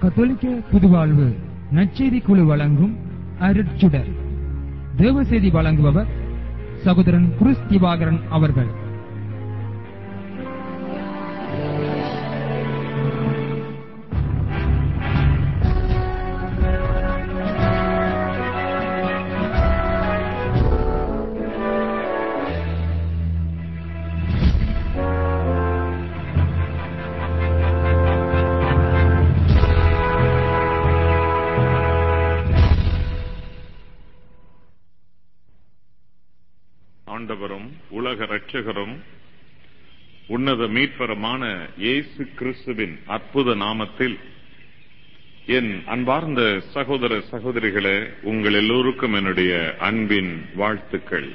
கத்தோலிக்க புதுவாழ்வு நற்செய்தி குழு வழங்கும் அருட்சுடர் தேவசெய்தி வழங்குபவர் சகோதரன் குருஸ் திவாகரன் அவர்கள் ஆண்டவரும் உலக இரட்சகரும் உன்னத மீட்பரமான இயேசு கிறிஸ்துவின் அற்புத நாமத்தில் என் அன்பார்ந்த சகோதர சகோதரிகளே உங்கள் எல்லோருக்கும் என்னுடைய அன்பின் வாழ்த்துக்கள்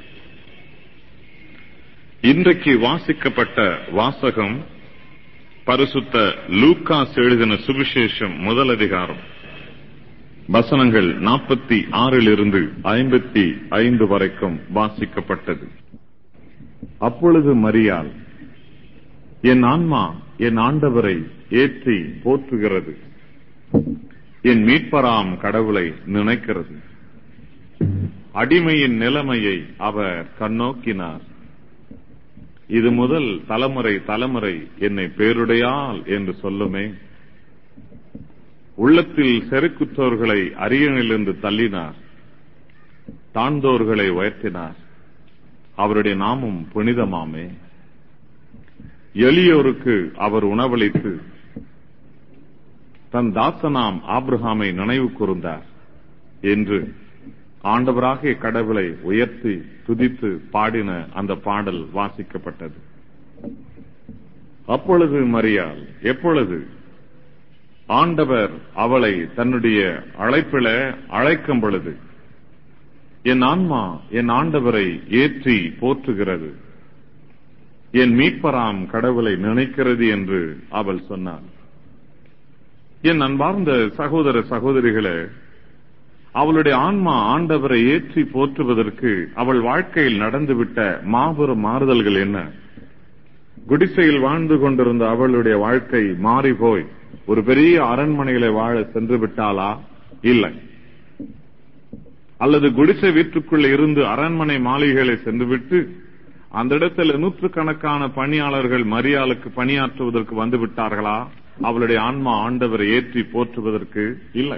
இன்றைக்கு வாசிக்கப்பட்ட வாசகம் பரிசுத்த லூக்காஸ் எழுதின சுவிசேஷம் முதல் அதிகாரம் வசனங்கள் நாற்பத்தி ஆறிலிருந்து ஐம்பத்தி ஐந்து வரைக்கும் வாசிக்கப்பட்டது அப்பொழுது மரியாள் என் ஆன்மா என் ஆண்டவரை ஏற்றி போற்றுகிறது என் மீட்பராம் கடவுளை நினைக்கிறது அடிமையின் நிலைமையை அவர் கண்ணோக்கினார் இது முதல் தலைமுறை தலைமுறை என்னை பேருடையால் என்று சொல்லுமே உள்ளத்தில் செருக்குற்றோர்களை அரியணிலிருந்து தள்ளினார் தாழ்ந்தோர்களை உயர்த்தினார் அவருடைய நாமம் புனிதமாமே எளியோருக்கு அவர் உணவளித்து தன் தாசனாம் ஆப்ரஹாமை நினைவு கூர்ந்தார் என்று ஆண்டவராகிய கடவுளை உயர்த்தி துதித்து பாடின அந்த பாடல் வாசிக்கப்பட்டது அப்பொழுது மரியாள் எப்பொழுது ஆண்டவர் அவளை தன்னுடைய அழைப்பில அழைக்கும் பொழுது என் ஆன்மா என் ஆண்டவரை ஏற்றி போற்றுகிறது என் மீட்பராம் கடவுளை நினைக்கிறது என்று அவள் சொன்னாள் என் அன்பார்ந்த சகோதர சகோதரிகளே அவளுடைய ஆன்மா ஆண்டவரை ஏற்றி போற்றுவதற்கு அவள் வாழ்க்கையில் நடந்துவிட்ட மாபெரும் மாறுதல்கள் என்ன குடிசையில் வாழ்ந்து கொண்டிருந்த அவளுடைய வாழ்க்கை மாறி போய் ஒரு பெரிய அரண்மனையில வாழ சென்று விட்டாளா இல்லை அல்லது குடிசை வீட்டுக்குள்ள இருந்து அரண்மனை மாளிகைகளை சென்றுவிட்டு அந்த இடத்துல நூற்றுக்கணக்கான பணியாளர்கள் மரியாளுக்கு பணியாற்றுவதற்கு வந்து விட்டார்களா அவளுடைய ஆன்மா ஆண்டவரை ஏற்றி போற்றுவதற்கு இல்லை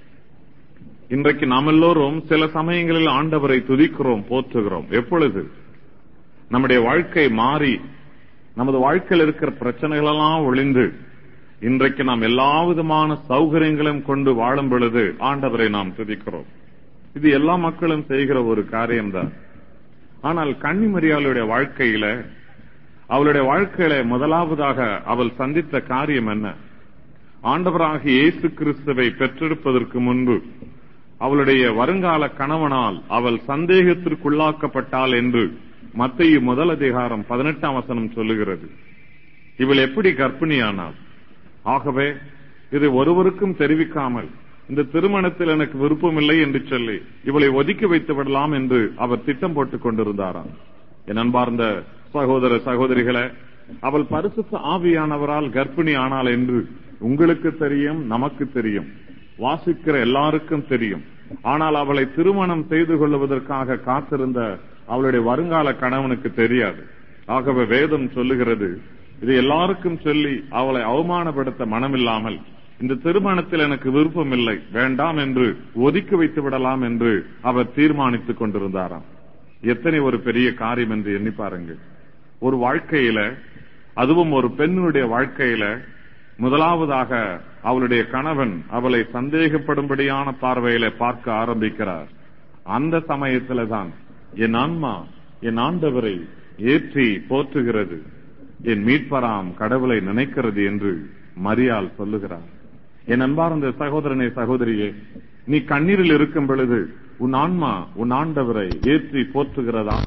இன்றைக்கு நாம் எல்லோரும் சில சமயங்களில் ஆண்டவரை துதிக்கிறோம் போற்றுகிறோம் எப்பொழுது நம்முடைய வாழ்க்கை மாறி நமது வாழ்க்கையில் இருக்கிற பிரச்சனைகள் எல்லாம் ஒளிந்து இன்றைக்கு நாம் எல்லா விதமான சௌகரியங்களும் கொண்டு வாழும் பொழுது ஆண்டவரை நாம் துதிக்கிறோம் இது எல்லா மக்களும் செய்கிற ஒரு காரியம்தான் ஆனால் கன்னிமரியாளுடைய வாழ்க்கையில அவளுடைய வாழ்க்கையில முதலாவதாக அவள் சந்தித்த காரியம் என்ன ஆண்டவராக இயேசு கிறிஸ்துவை பெற்றெடுப்பதற்கு முன்பு அவளுடைய வருங்கால கணவனால் அவள் சந்தேகத்திற்குள்ளாக்கப்பட்டாள் என்று மத்திய முதல் அதிகாரம் பதினெட்டாம் வசனம் சொல்லுகிறது இவள் எப்படி கர்ப்பிணியானாள் ஆகவே இதை ஒருவருக்கும் தெரிவிக்காமல் இந்த திருமணத்தில் எனக்கு விருப்பமில்லை என்று சொல்லி இவளை ஒதுக்கி வைத்து விடலாம் என்று அவர் திட்டம் போட்டுக் கொண்டிருந்தாராம் என் அன்பார்ந்த சகோதர சகோதரிகளே அவள் பரிசுத்த ஆவியானவரால் கர்ப்பிணி ஆனாள் என்று உங்களுக்கு தெரியும் நமக்கு தெரியும் வாசிக்கிற எல்லாருக்கும் தெரியும் ஆனால் அவளை திருமணம் செய்து கொள்வதற்காக காத்திருந்த அவளுடைய வருங்கால கணவனுக்கு தெரியாது ஆகவே வேதம் சொல்லுகிறது இது எல்லாருக்கும் சொல்லி அவளை அவமானப்படுத்த மனமில்லாமல் இந்த திருமணத்தில் எனக்கு விருப்பம் இல்லை வேண்டாம் என்று ஒதுக்கி வைத்து விடலாம் என்று அவர் தீர்மானித்துக் கொண்டிருந்தாராம் எத்தனை ஒரு பெரிய காரியம் என்று எண்ணி பாருங்கள் ஒரு வாழ்க்கையில அதுவும் ஒரு பெண்ணுடைய வாழ்க்கையில முதலாவதாக அவளுடைய கணவன் அவளை சந்தேகப்படும்படியான பார்வையில பார்க்க ஆரம்பிக்கிறார் அந்த சமயத்துல தான் என் ஆன்மா என் ஆண்டவரை ஏற்றி போற்றுகிறது என் மீட்பராம் கடவுளை நினைக்கிறது என்று மரியாள் சொல்லுகிறார் என் அன்பார்ந்த சகோதரனே சகோதரியே நீ கண்ணீரில் இருக்கும் பொழுது உன் ஆன்மா உன் ஆண்டவரை ஏற்றி போற்றுகிறதா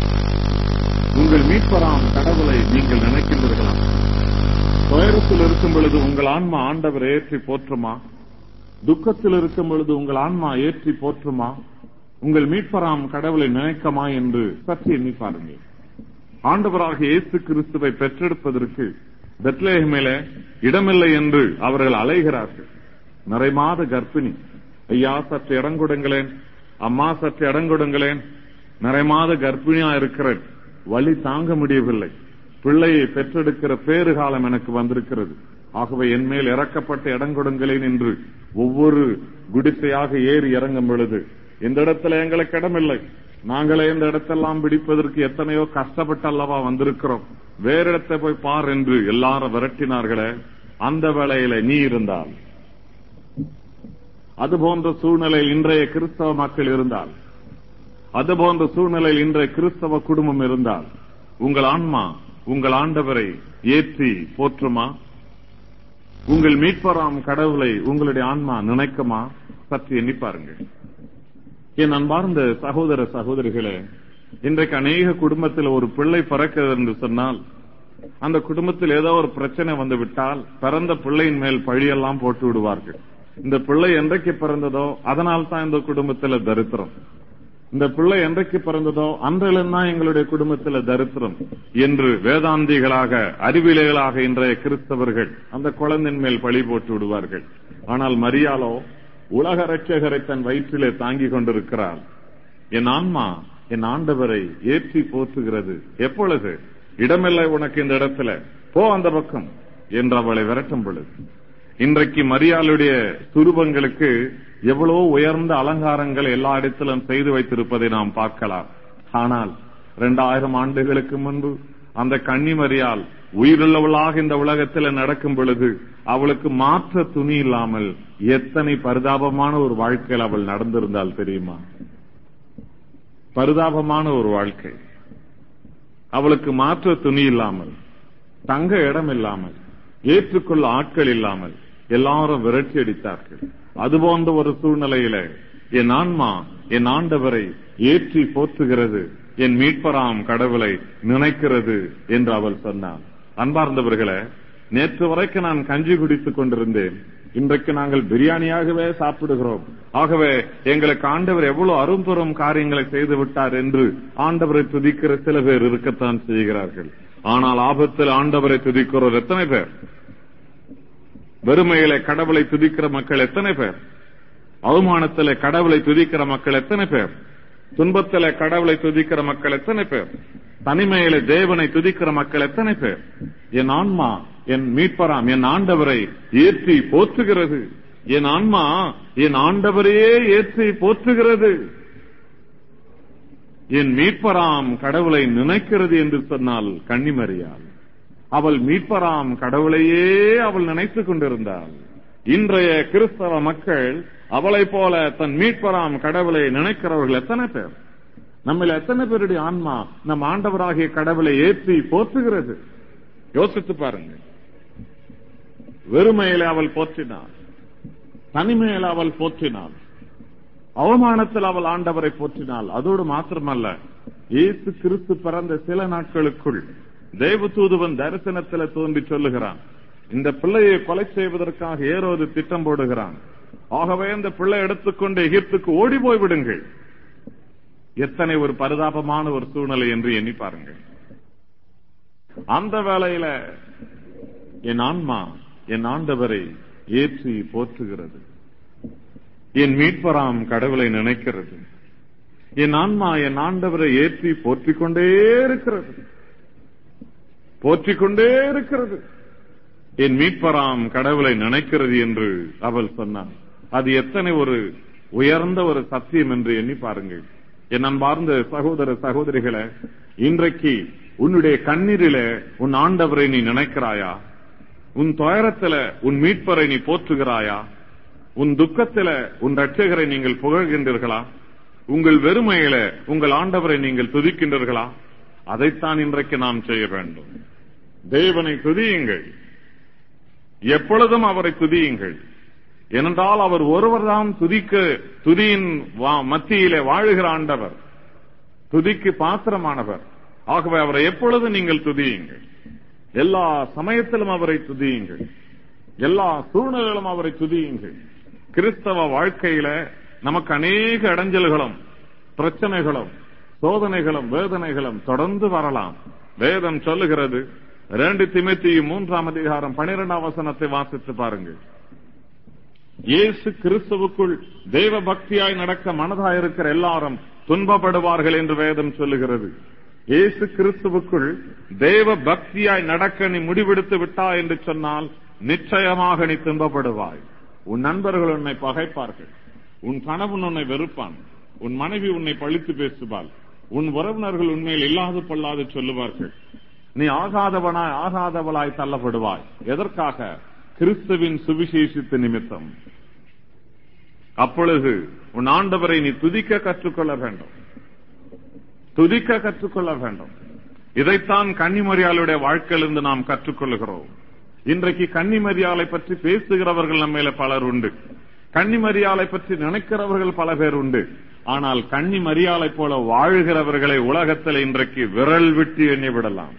உங்கள் மீட்பராம் கடவுளை நீங்கள் நினைக்கின்றீர்களா துயரத்தில் இருக்கும் பொழுது உங்கள் ஆன்மா ஆண்டவரை ஏற்றி போற்றுமா துக்கத்தில் இருக்கும் பொழுது உங்கள் ஆன்மா ஏற்றி போற்றுமா உங்கள் மீட்பராம் கடவுளை நினைக்கமா என்று சற்று எண்ணி பாருங்கள் ஆண்டவராக இயேசு கிறிஸ்துவை பெற்றெடுப்பதற்கு பெத்லேஹமில இடமில்லை என்று அவர்கள் அலைகிறார்கள் நிறைமாத கர்ப்பிணி ஐயா சற்று இடம் கொடுங்களேன் அம்மா சற்று இடம் கொடுங்களேன் நிறைமாத கர்ப்பிணியா இருக்கிறேன் வலி தாங்க முடியவில்லை பிள்ளையை பெற்றெடுக்கிற பேறு காலம் எனக்கு வந்திருக்கிறது ஆகவே என் மேல் இறக்கப்பட்ட இடம் கொடுங்களேன் என்று ஒவ்வொரு குடிசையாக ஏறி இறங்கும் பொழுது இந்த இடத்துல எங்களுக்கு இடமில்லை நாங்களே இந்த இடத்தெல்லாம் பிடிப்பதற்கு எத்தனையோ கஷ்டப்பட்டு அல்லவா வந்திருக்கிறோம் வேற இடத்தை போய் பார் என்று எல்லாரும் விரட்டினார்களே அந்த வேளையில நீ இருந்தால் அது போன்ற சூழ்நிலையில் இன்றைய கிறிஸ்தவ மக்கள் இருந்தால் அது போன்ற சூழ்நிலையில் இன்றைய கிறிஸ்தவ குடும்பம் இருந்தால் உங்கள் ஆன்மா உங்கள் ஆண்டவரை ஏற்றி போற்றுமா உங்கள் மீட்பராம் கடவுளை உங்களுடைய ஆன்மா நினைக்குமா சற்று எண்ணி பாருங்கள் என் அன்பார்ந்த சகோதர சகோதரிகளே இன்றைக்கு அநேக குடும்பத்தில் ஒரு பிள்ளை பிறக்கிறது என்று சொன்னால் அந்த குடும்பத்தில் ஏதோ ஒரு பிரச்சனை வந்து விட்டால் பிறந்த பிள்ளையின் மேல் பழியெல்லாம் போட்டு விடுவார்கள் இந்த பிள்ளை என்றைக்கு பிறந்ததோ அதனால் தான் இந்த குடும்பத்தில் தரித்திரம் இந்த பிள்ளை என்றைக்கு பிறந்ததோ அன்றிலிருந்தான் எங்களுடைய குடும்பத்தில் தரித்திரம் என்று வேதாந்திகளாக அறிவியல்களாக இன்றைய கிறிஸ்தவர்கள் அந்த குழந்தையின் மேல் பழி போட்டு விடுவார்கள் ஆனால் மரியாலோ உலக ரட்சகரை தன் வயிற்றிலே தாங்கிக் கொண்டிருக்கிறாள் என் ஆன்மா என் ஆண்டவரை ஏற்றி போற்றுகிறது எப்பொழுது இடமில்லை உனக்கு இந்த இடத்துல போ அந்த பக்கம் என்று அவளை விரட்டும் பொழுது இன்றைக்கு மரியாளுடைய துருவங்களுக்கு எவ்வளவு உயர்ந்த அலங்காரங்கள் எல்லா இடத்திலும் செய்து வைத்திருப்பதை நாம் பார்க்கலாம் ஆனால் இரண்டாயிரம் ஆண்டுகளுக்கு முன்பு அந்த கன்னிமரியால் உயிருள்ளவளாக இந்த உலகத்தில் நடக்கும் பொழுது அவளுக்கு மாற்ற துணி இல்லாமல் எத்தனை பரிதாபமான ஒரு வாழ்க்கையில் அவள் நடந்திருந்தால் தெரியுமா பரிதாபமான ஒரு வாழ்க்கை அவளுக்கு மாற்ற துணி இல்லாமல் தங்க இடம் இல்லாமல் ஏற்றுக்கொள்ள ஆட்கள் இல்லாமல் எல்லாரும் விரட்டி அடித்தார்கள் அதுபோன்ற ஒரு சூழ்நிலையில என் ஆன்மா என் ஆண்டவரை ஏற்றி போற்றுகிறது என் மீட்பராம் கடவுளை நினைக்கிறது என்று அவள் சொன்னாள் அன்பார்ந்தவர்களே நேற்று வரைக்கும் நான் கஞ்சி குடித்துக் கொண்டிருந்தேன் இன்றைக்கு நாங்கள் பிரியாணியாகவே சாப்பிடுகிறோம் ஆகவே எங்களுக்கு ஆண்டவர் எவ்வளவு அரும்பெரும் காரியங்களை செய்து விட்டார் என்று ஆண்டவரை துதிக்கிற சில பேர் இருக்கத்தான் செய்கிறார்கள் ஆனால் ஆபத்தில் ஆண்டவரை துதிக்கிறோர் எத்தனை பேர் வெறுமையில கடவுளை துதிக்கிற மக்கள் எத்தனை பேர் அவமானத்தில கடவுளை துதிக்கிற மக்கள் எத்தனை பேர் துன்பத்தில கடவுளை துதிக்கிற மக்கள் எத்தனை பேர் தனிமையில தேவனை துதிக்கிற மக்கள் எத்தனை பேர் என் ஆன்மா என் மீட்பராம் என் ஆண்டவரை ஏற்றி போற்றுகிறது என் ஆன்மா என் ஆண்டவரையே ஏற்றி போற்றுகிறது என் மீட்பராம் கடவுளை நினைக்கிறது என்று சொன்னால் கன்னிமறியாள் அவள் மீட்பராம் கடவுளையே அவள் நினைத்துக் கொண்டிருந்தாள் இன்றைய கிறிஸ்தவ மக்கள் அவளை போல தன் மீட்பராம் கடவுளை நினைக்கிறவர்கள் எத்தனை பேர் நம்மள எத்தனை பேருடைய ஆன்மா நம் ஆண்டவராகிய கடவுளை ஏற்றி போற்றுகிறது யோசித்து பாருங்க வெறுமையில அவள் போற்றினாள் தனிமையில அவள் போற்றினாள் அவமானத்தில் அவள் ஆண்டவரை போற்றினாள் அதோடு மாத்திரமல்ல இயேசு கிறிஸ்து பிறந்த சில நாட்களுக்குள் தேவதூதுவன் தரிசனத்தில் தோன்றி சொல்லுகிறான் இந்த பிள்ளையை கொலை செய்வதற்காக ஏறோது திட்டம் போடுகிறான் ஆகவே இந்த பிள்ளை எடுத்துக்கொண்டு எகிப்துக்கு ஓடி போய் விடுங்கள் எத்தனை ஒரு பரிதாபமான ஒரு சூழ்நிலை என்று எண்ணி பாருங்கள் அந்த வேளையில என் ஆன்மா என் ஆண்டவரை ஏற்றி போற்றுகிறது என் மீட்பராம் கடவுளை நினைக்கிறது என் ஆன்மா என் ஆண்டவரை ஏற்றி போற்றிக் கொண்டே இருக்கிறது போற்றிக் கொண்டே இருக்கிறது என் மீட்பராம் கடவுளை நினைக்கிறது என்று அவள் சொன்னாள் அது எத்தனை ஒரு உயர்ந்த ஒரு சத்தியம் என்று எண்ணி பாருங்கள் என் அன்பார்ந்த சகோதர சகோதரிகளை இன்றைக்கு உன்னுடைய கண்ணீரில உன் ஆண்டவரை நீ நினைக்கிறாயா உன் துயரத்துல உன் மீட்பரை நீ போற்றுகிறாயா உன் துக்கத்தில உன் ரட்சகரை நீங்கள் புகழ்கின்றீர்களா உங்கள் வெறுமையில உங்கள் ஆண்டவரை நீங்கள் துதிக்கின்றீர்களா அதைத்தான் இன்றைக்கு நாம் செய்ய வேண்டும் தேவனை துதியுங்கள் எப்பொழுதும் அவரை துதியுங்கள் ஏனென்றால் அவர் ஒருவர்தான் துதிக்க துதியின் மத்தியிலே வாழுகிற ஆண்டவர் துதிக்கு பாத்திரமானவர் ஆகவே அவரை எப்பொழுதும் நீங்கள் துதியுங்கள் எல்லா சமயத்திலும் அவரை துதியுங்கள் எல்லா சூழ்நிலையிலும் அவரை துதியுங்கள் கிறிஸ்தவ வாழ்க்கையில நமக்கு அநேக இடைஞ்சல்களும் பிரச்சனைகளும் சோதனைகளும் வேதனைகளும் தொடர்ந்து வரலாம் வேதம் சொல்லுகிறது இரண்டு திமித்தி மூன்றாம் அதிகாரம் பனிரெண்டாம் வசனத்தை வாசித்து பாருங்கள் இயேசு கிறிஸ்துவுக்குள் தெய்வ பக்தியாய் நடக்க மனதாய் இருக்கிற எல்லாரும் துன்பப்படுவார்கள் என்று வேதம் சொல்லுகிறது இயேசு கிறிஸ்துவுக்குள் தெய்வ பக்தியாய் நடக்க நீ முடிவெடுத்து விட்டா என்று சொன்னால் நிச்சயமாக நீ துன்பப்படுவாய் உன் நண்பர்கள் உன்னை பகைப்பார்கள் உன் கணவன் உன்னை வெறுப்பான் உன் மனைவி உன்னை பழித்து பேசுவாள் உன் உறவினர்கள் உண்மையில் இல்லாது பொல்லாது சொல்லுவார்கள் நீ ஆகாதவனாய் ஆகாதவளாய் தள்ளப்படுவாய் எதற்காக கிறிஸ்துவின் சுவிசேஷித்த நிமித்தம் அப்பொழுது உன் ஆண்டவரை நீ துதிக்க கற்றுக்கொள்ள வேண்டும் துதிக்க கற்றுக்கொள்ள வேண்டும் இதைத்தான் கன்னிமரியாளுடைய வாழ்க்கையிலிருந்து நாம் கற்றுக்கொள்கிறோம் இன்றைக்கு கன்னிமரியாலை பற்றி பேசுகிறவர்கள் நம்மையில பலர் உண்டு கன்னிமரியாலை பற்றி நினைக்கிறவர்கள் பல பேர் உண்டு ஆனால் கன்னிமரியாலை போல வாழ்கிறவர்களை உலகத்தில் இன்றைக்கு விரல் விட்டு எண்ணி விடலாம்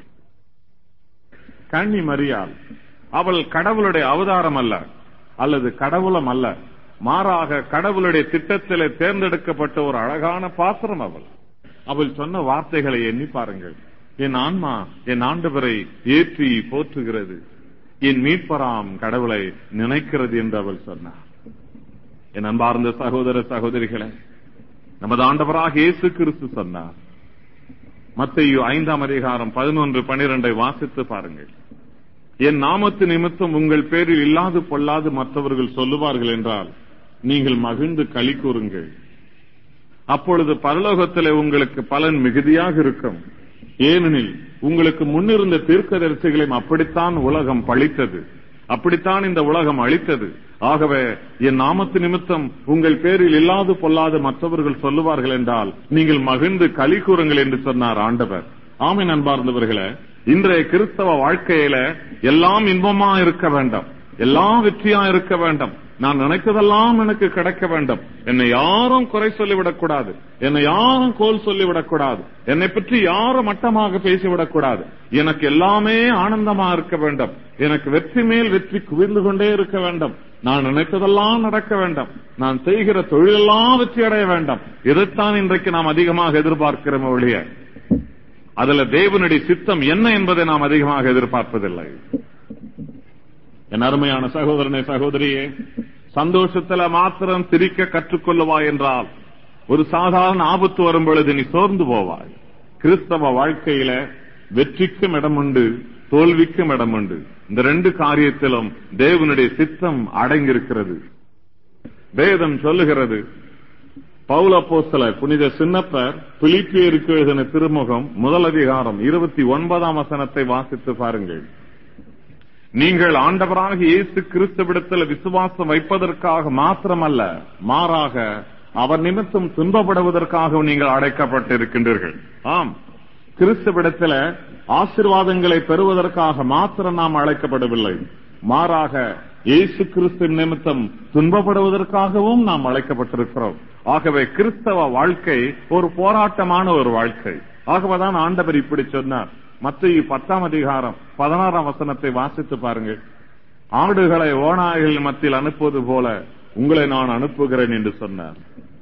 கன்னி மரியாள் அவள் கடவுளுடைய அவதாரம் அல்ல அல்லது கடவுளம் அல்ல மாறாக கடவுளுடைய திட்டத்திலே தேர்ந்தெடுக்கப்பட்ட ஒரு அழகான பாத்திரம் அவள் அவள் சொன்ன வார்த்தைகளை எண்ணி பாருங்கள் என் ஆன்மா என் ஆண்டவரை ஏற்றி போற்றுகிறது என் மீட்பராம் கடவுளை நினைக்கிறது என்று அவள் சொன்னார் என் அன்பார்ந்த சகோதர சகோதரிகளே நமது ஆண்டவராக இயேசு கிறிஸ்து சொன்னார் மத்தையு ஐந்தாம் அதிகாரம் பதினொன்று பனிரெண்டை வாசித்து பாருங்கள் என் நாமத்து நிமித்தம் உங்கள் பேரில் இல்லாது பொல்லாது மற்றவர்கள் சொல்லுவார்கள் என்றால் நீங்கள் மகிழ்ந்து களி கூறுங்கள் அப்பொழுது பரலோகத்திலே உங்களுக்கு பலன் மிகுதியாக இருக்கும் ஏனெனில் உங்களுக்கு முன்னிருந்த தீர்க்கதரிசிகளையும் அப்படித்தான் உலகம் பழித்தது அப்படித்தான் இந்த உலகம் அழித்தது ஆகவே என் நாமத்து நிமித்தம் உங்கள் பேரில் இல்லாது பொல்லாது மற்றவர்கள் சொல்லுவார்கள் என்றால் நீங்கள் மகிழ்ந்து களி கூறுங்கள் என்று சொன்னார் ஆண்டவர் ஆமை நண்பார்ந்தவர்களே இன்றைய கிறிஸ்தவ வாழ்க்கையில எல்லாம் இன்பமா இருக்க வேண்டாம் எல்லாம் வெற்றியா இருக்க வேண்டாம் நான் நினைத்ததெல்லாம் எனக்கு கிடைக்க வேண்டும் என்னை யாரும் குறை சொல்லிவிடக் கூடாது என்னை யாரும் கோல் சொல்லிவிடக் கூடாது என்னை பற்றி யாரும் மட்டமாக பேசிவிடக் கூடாது எனக்கு எல்லாமே ஆனந்தமா இருக்க வேண்டும் எனக்கு வெற்றி மேல் வெற்றி குவிந்து கொண்டே இருக்க வேண்டும் நான் நினைத்ததெல்லாம் நடக்க வேண்டும் நான் செய்கிற தொழிலெல்லாம் வெற்றி அடைய வேண்டும் இதைத்தான் இன்றைக்கு நாம் அதிகமாக எதிர்பார்க்கிறோம் ஒழிய அதுல தேவனுடைய சித்தம் என்ன என்பதை நாம் அதிகமாக எதிர்பார்ப்பதில்லை என் அருமையான சகோதரனே சகோதரியே சந்தோஷத்துல மாத்திரம் சிரிக்க கற்றுக்கொள்ளுவா என்றால் ஒரு சாதாரண ஆபத்து வரும் பொழுது நீ சோர்ந்து போவாய் கிறிஸ்தவ வாழ்க்கையில வெற்றிக்கும் இடம் உண்டு தோல்விக்கும் இடம் உண்டு இந்த ரெண்டு காரியத்திலும் தேவனுடைய சித்தம் அடங்கியிருக்கிறது வேதம் சொல்லுகிறது பவுல போஸ்தல புனித சின்னப்பர் பிலிப்பியருக்கு எழுதின திருமுகம் முதல் அதிகாரம் இருபத்தி ஒன்பதாம் வசனத்தை வாசித்து பாருங்கள் நீங்கள் ஆண்டவராக இயேசு கிறிஸ்துவிடத்தில் விசுவாசம் வைப்பதற்காக மாத்திரமல்ல மாறாக அவர் நிமித்தம் துன்பப்படுவதற்காக நீங்கள் அடைக்கப்பட்டிருக்கின்றீர்கள் ஆம் கிறிஸ்துவிடத்தில் ஆசிர்வாதங்களை பெறுவதற்காக மாத்திரம் நாம் அழைக்கப்படவில்லை மாறாக இயேசு கிறிஸ்து நிமித்தம் துன்பப்படுவதற்காகவும் நாம் அழைக்கப்பட்டிருக்கிறோம் ஆகவே கிறிஸ்தவ வாழ்க்கை ஒரு போராட்டமான ஒரு வாழ்க்கை ஆகவேதான் ஆண்டவர் இப்படி சொன்னார் மத்திய பத்தாம் அதிகாரம் பதினாறாம் வசனத்தை வாசித்து பாருங்கள் ஆடுகளை ஓநாய்கள் மத்தியில் அனுப்புவது போல உங்களை நான் அனுப்புகிறேன் என்று சொன்னார்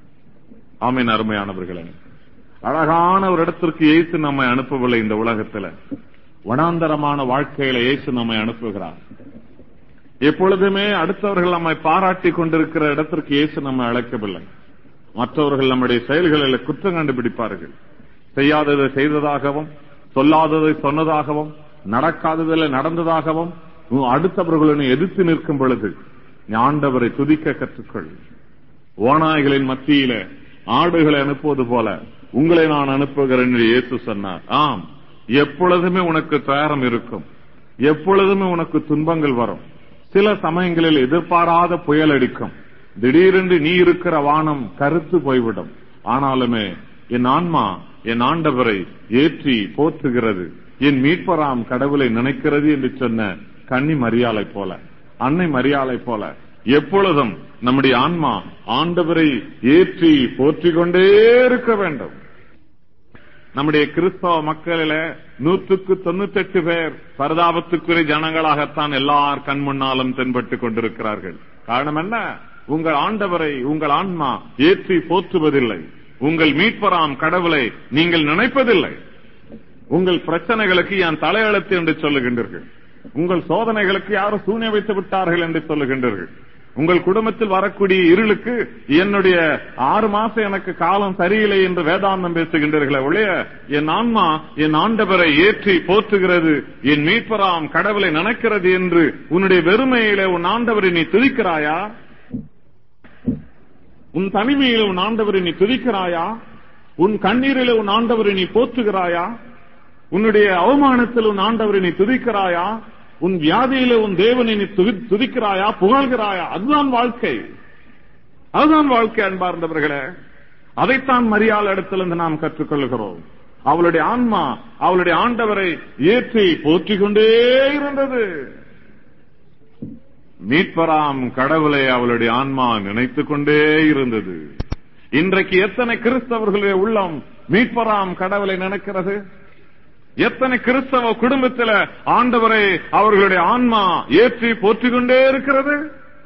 ஆமீன் அருமையானவர்களே அழகான ஒரு இடத்திற்கு இயேசு நம்மை அனுப்பவில்லை இந்த உலகத்துல வனாந்தரமான வாழ்க்கையில இயேசு நம்மை அனுப்புகிறார் எப்பொழுதுமே அடுத்தவர்கள் நம்மை பாராட்டி கொண்டிருக்கிற இடத்திற்கு இயேசு நம்மை அழைக்கவில்லை மற்றவர்கள் நம்முடைய செயல்களில் குற்றம் கண்டுபிடிப்பார்கள் செய்யாததை செய்ததாகவும் சொல்லாததை சொன்னதாகவும் நடக்காததில் நடந்ததாகவும் அடுத்தவர்களுடன் எதிர்த்து நிற்கும் பொழுது ஆண்டவரை துதிக்க கற்றுக்கொள் ஓநாய்களின் மத்தியில ஆடுகளை அனுப்புவது போல உங்களை நான் அனுப்புகிறேன் என்று இயேசு சொன்னார் ஆம் எப்பொழுதுமே உனக்கு துயரம் இருக்கும் எப்பொழுதுமே உனக்கு துன்பங்கள் வரும் சில சமயங்களில் எதிர்பாராத புயல் அடிக்கும் திடீரென்று நீ இருக்கிற வானம் கருத்து போய்விடும் ஆனாலுமே என் ஆன்மா என் ஆண்டவரை ஏற்றி போற்றுகிறது என் மீட்பராம் கடவுளை நினைக்கிறது என்று சொன்ன கன்னி மரியாதை போல அன்னை மரியாதை போல எப்பொழுதும் நம்முடைய ஆன்மா ஆண்டவரை ஏற்றி போற்றிக் கொண்டே இருக்க வேண்டும் நம்முடைய கிறிஸ்தவ மக்களில நூற்றுக்கு தொண்ணூத்தி எட்டு பேர் பரிதாபத்துக்குரிய ஜனங்களாகத்தான் எல்லார் கண் முன்னாலும் தென்பட்டுக் கொண்டிருக்கிறார்கள் காரணம் என்ன உங்கள் ஆண்டவரை உங்கள் ஆன்மா ஏற்றி போற்றுவதில்லை உங்கள் மீட்பராம் கடவுளை நீங்கள் நினைப்பதில்லை உங்கள் பிரச்சனைகளுக்கு என் தலையெழுத்து என்று சொல்லுகின்றீர்கள் உங்கள் சோதனைகளுக்கு யாரும் சூன்ய வைத்து விட்டார்கள் என்று சொல்லுகின்றீர்கள் உங்கள் குடும்பத்தில் வரக்கூடிய இருளுக்கு என்னுடைய ஆறு மாசம் எனக்கு காலம் சரியில்லை என்று வேதாந்தம் பேசுகின்றீர்களே ஒழிய என் ஆன்மா என் ஆண்டவரை ஏற்றி போற்றுகிறது என் மீட்பராம் கடவுளை நினைக்கிறது என்று உன்னுடைய வெறுமையிலே உன் ஆண்டவரை நீ துதிக்கிறாயா உன் தனிமையில உன் ஆண்டவரை நீ துதிக்கிறாயா உன் கண்ணீரில உன் ஆண்டவரை நீ போற்றுகிறாயா உன்னுடைய அவமானத்தில் உன் ஆண்டவரை நீ துதிக்கிறாயா உன் வியாதியில உன் தேவனை நீ துதி- துதிக்கிறாயா புகழ்கிறாயா அதுதான் வாழ்க்கை அதுதான் வாழ்க்கை அன்பார்ந்தவர்களே அதைத்தான் மரியாள் இடத்திலிருந்து நாம் கற்றுக்கொள்கிறோம் அவளுடைய ஆன்மா அவளுடைய ஆண்டவரை ஏற்றி போற்றிக் கொண்டே இருந்தது மீட்பராம் கடவுளை அவளுடைய ஆன்மா நினைத்துக் கொண்டே இருந்தது இன்றைக்கு எத்தனை கிறிஸ்தவர்களுடைய உள்ளம் மீட்பராம் கடவுளை நினைக்கிறது எத்தனை கிறிஸ்தவ குடும்பத்தில் ஆண்டவரை அவர்களுடைய ஆன்மா ஏற்றி போற்றிக் கொண்டே இருக்கிறது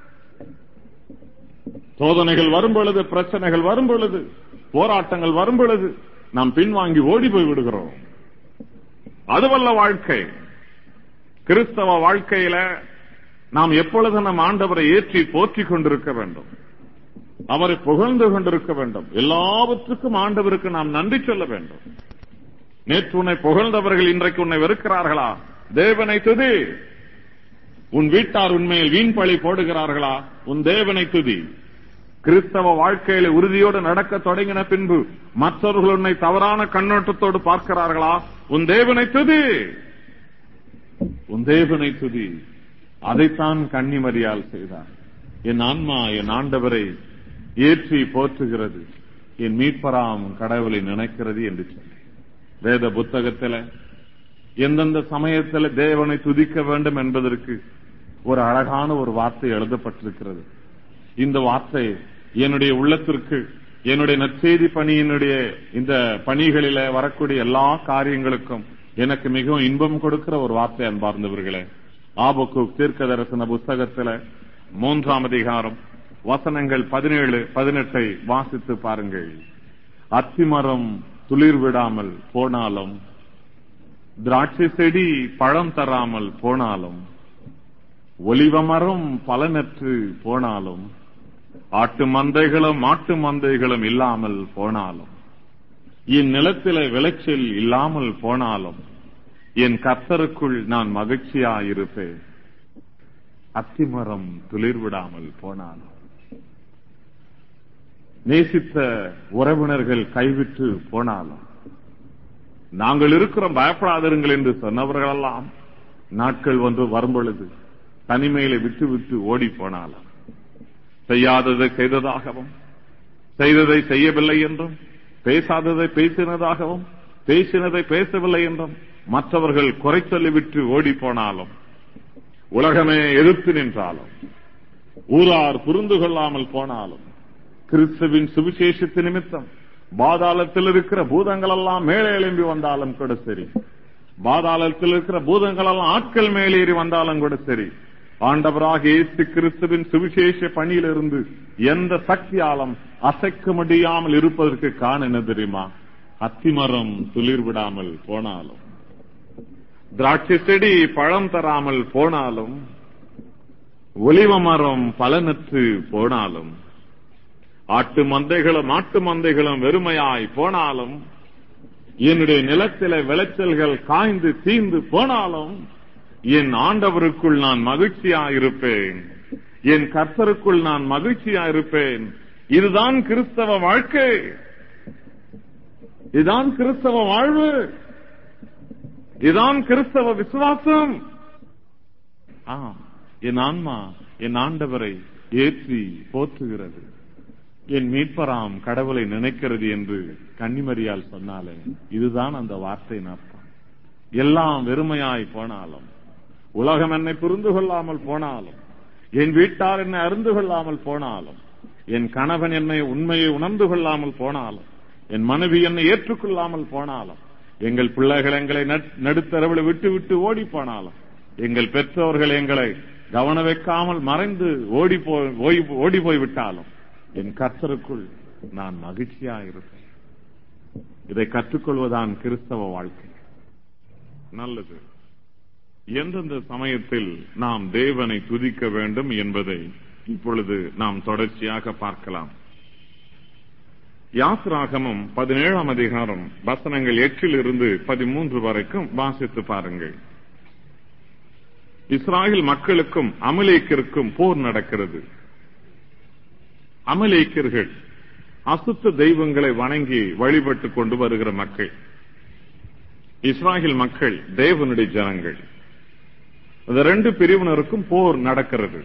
சோதனைகள் வரும் பொழுது பிரச்சனைகள் வரும் பொழுது போராட்டங்கள் வரும் பொழுது நாம் பின்வாங்கி ஓடி போய் விடுகிறோம் அதுவல்ல வாழ்க்கை கிறிஸ்தவ வாழ்க்கையில நாம் எப்பொழுது நம் ஆண்டவரை ஏற்றி போற்றிக் கொண்டிருக்க வேண்டும் அவரை புகழ்ந்து கொண்டிருக்க வேண்டும் எல்லாவற்றுக்கும் ஆண்டவருக்கு நாம் நன்றி சொல்ல வேண்டும் நேற்று உன்னை புகழ்ந்தவர்கள் இன்றைக்கு உன்னை வெறுக்கிறார்களா தேவனை துதி உன் வீட்டார் உண்மையில் வீண் பழி போடுகிறார்களா உன் தேவனை துதி கிறிஸ்தவ வாழ்க்கையில உறுதியோடு நடக்க தொடங்கின பின்பு மற்றவர்கள் உன்னை தவறான கண்ணோட்டத்தோடு பார்க்கிறார்களா உன் தேவனை துதி உன் தேவனை துதி அதைத்தான் கன்னிமரியால் செய்தார் என் ஆன்மா என் ஆண்டவரை ஏற்றி போற்றுகிறது என் மீட்பராம் கடவுளை நினைக்கிறது என்று சொல்லி வேத புத்தகத்தில எந்தெந்த சமயத்தில் தேவனை துதிக்க வேண்டும் என்பதற்கு ஒரு அழகான ஒரு வார்த்தை எழுதப்பட்டிருக்கிறது இந்த வார்த்தை என்னுடைய உள்ளத்திற்கு என்னுடைய நற்செய்தி பணியினுடைய இந்த பணிகளில வரக்கூடிய எல்லா காரியங்களுக்கும் எனக்கு மிகவும் இன்பம் கொடுக்கிற ஒரு வார்த்தை அன்பார்ந்தவர்களே ஆபக்கு தீர்க்க தரிசன புஸ்தகத்துல மூன்றாம் அதிகாரம் வசனங்கள் பதினேழு பதினெட்டை வாசித்து பாருங்கள் அத்திமரம் துளிர் விடாமல் போனாலும் திராட்சை செடி பழம் தராமல் போனாலும் ஒலிவ மரம் பலனற்று போனாலும் ஆட்டு மந்தைகளும் மாட்டு மந்தைகளும் இல்லாமல் போனாலும் என் நிலத்தில விளைச்சல் இல்லாமல் போனாலும் என் கர்த்தருக்குள் நான் மகிழ்ச்சியாயிருப்பேன் அத்திமரம் துளிர் விடாமல் போனாலும் நேசித்த உறவினர்கள் கைவிட்டு போனாலும் நாங்கள் இருக்கிறோம் பயப்படாதிருங்கள் என்று சொன்னவர்களெல்லாம் நாட்கள் ஒன்று வரும் பொழுது தனிமையில விட்டு விட்டு ஓடி போனாலும் செய்யாததை செய்ததாகவும் செய்ததை செய்யவில்லை என்றும் பேசாததை பேசினதாகவும் பேசினதை பேசவில்லை என்றும் மற்றவர்கள் குறை சொல்லிவிட்டு ஓடி போனாலும் உலகமே எதிர்த்து நின்றாலும் ஊரார் புரிந்து கொள்ளாமல் போனாலும் கிறிஸ்துவின் சுவிசேஷத்து நிமித்தம் பாதாளத்தில் இருக்கிற பூதங்கள் எல்லாம் மேலே எழும்பி வந்தாலும் கூட சரி பாதாளத்தில் இருக்கிற பூதங்கள் எல்லாம் ஆட்கள் மேலேறி வந்தாலும் கூட சரி ஆண்டவராக இயேசு கிறிஸ்துவின் சுவிசேஷ பணியிலிருந்து எந்த சக்தியாலும் அசைக்க முடியாமல் இருப்பதற்கு காரணம் என்ன தெரியுமா அத்திமரம் துளிர் விடாமல் போனாலும் திராட்சை செடி பழம் தராமல் போனாலும் ஒலிவ மரம் பலனற்று போனாலும் ஆட்டு மந்தைகளும் ஆட்டு மந்தைகளும் வெறுமையாய் போனாலும் என்னுடைய நிலத்தில விளைச்சல்கள் காய்ந்து தீந்து போனாலும் என் ஆண்டவருக்குள் நான் மகிழ்ச்சியாயிருப்பேன் என் கர்த்தருக்குள் நான் மகிழ்ச்சியாயிருப்பேன் இதுதான் கிறிஸ்தவ வாழ்க்கை இதுதான் கிறிஸ்தவ வாழ்வு இதுதான் கிறிஸ்தவ விசுவாசம் ஆம் என் ஆன்மா என் ஆண்டவரை ஏற்றி போற்றுகிறது என் மீட்பராம் கடவுளை நினைக்கிறது என்று கன்னிமரியால் சொன்னாலே இதுதான் அந்த வார்த்தையின் அர்த்தம் எல்லாம் வெறுமையாய் போனாலும் உலகம் என்னை புரிந்து கொள்ளாமல் போனாலும் என் வீட்டார் என்னை அறிந்து கொள்ளாமல் போனாலும் என் கணவன் என்னை உண்மையை உணர்ந்து கொள்ளாமல் போனாலும் என் மனைவி என்னை ஏற்றுக்கொள்ளாமல் போனாலும் எங்கள் பிள்ளைகள் எங்களை நடுத்தரவில் விட்டு விட்டு ஓடி போனாலும் எங்கள் பெற்றோர்கள் எங்களை கவன வைக்காமல் மறைந்து ஓடி போய் ஓடி போய் விட்டாலும் என் கர்த்தருக்குள் நான் மகிழ்ச்சியா இருப்பேன் இதை கற்றுக்கொள்வதான் கிறிஸ்தவ வாழ்க்கை நல்லது எந்தெந்த சமயத்தில் நாம் தேவனை துதிக்க வேண்டும் என்பதை இப்பொழுது நாம் தொடர்ச்சியாக பார்க்கலாம் யாத்ராகமம் பதினேழாம் அதிகாரம் வசனங்கள் எட்டில் இருந்து பதிமூன்று வரைக்கும் வாசித்து பாருங்கள் இஸ்ராயல் மக்களுக்கும் அமலேக்கிற்கும் போர் நடக்கிறது அமலேக்கியர்கள் அசுத்த தெய்வங்களை வணங்கி வழிபட்டு கொண்டு வருகிற மக்கள் இஸ்ராயல் மக்கள் தேவனுடைய ஜனங்கள் இந்த ரெண்டு பிரிவினருக்கும் போர் நடக்கிறது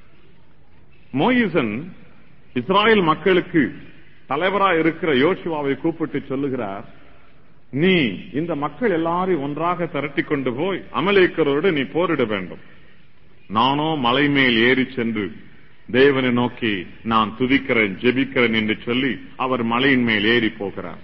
மோயிசன் இஸ்ராயல் மக்களுக்கு தலைவராக இருக்கிற யோசுவாவை கூப்பிட்டு சொல்லுகிறார் நீ இந்த மக்கள் எல்லாரையும் ஒன்றாக திரட்டி கொண்டு போய் அமலேக்கரோடு நீ போரிட வேண்டும் நானோ மலை மேல் ஏறி சென்று தேவனை நோக்கி நான் துதிக்கிறேன் ஜெபிக்கிறேன் என்று சொல்லி அவர் மலையின் மேல் ஏறி போகிறார்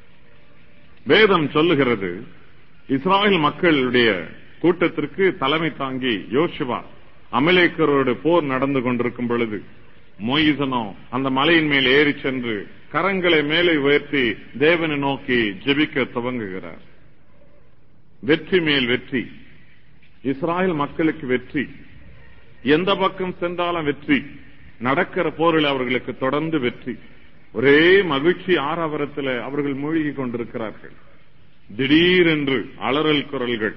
வேதம் சொல்லுகிறது இஸ்ராயல் மக்களுடைய கூட்டத்திற்கு தலைமை தாங்கி யோசுவா அமலேக்கரோடு போர் நடந்து கொண்டிருக்கும் பொழுது மொய்சனோ அந்த மலையின் மேல் ஏறி சென்று கரங்களை மேலே உயர்த்தி தேவனை நோக்கி ஜெபிக்க துவங்குகிறார் வெற்றி மேல் வெற்றி இஸ்ராயல் மக்களுக்கு வெற்றி எந்த பக்கம் சென்றாலும் வெற்றி நடக்கிற போரில் அவர்களுக்கு தொடர்ந்து வெற்றி ஒரே மகிழ்ச்சி ஆரவரத்தில் அவர்கள் மூழ்கி கொண்டிருக்கிறார்கள் திடீரென்று அலறல் குரல்கள்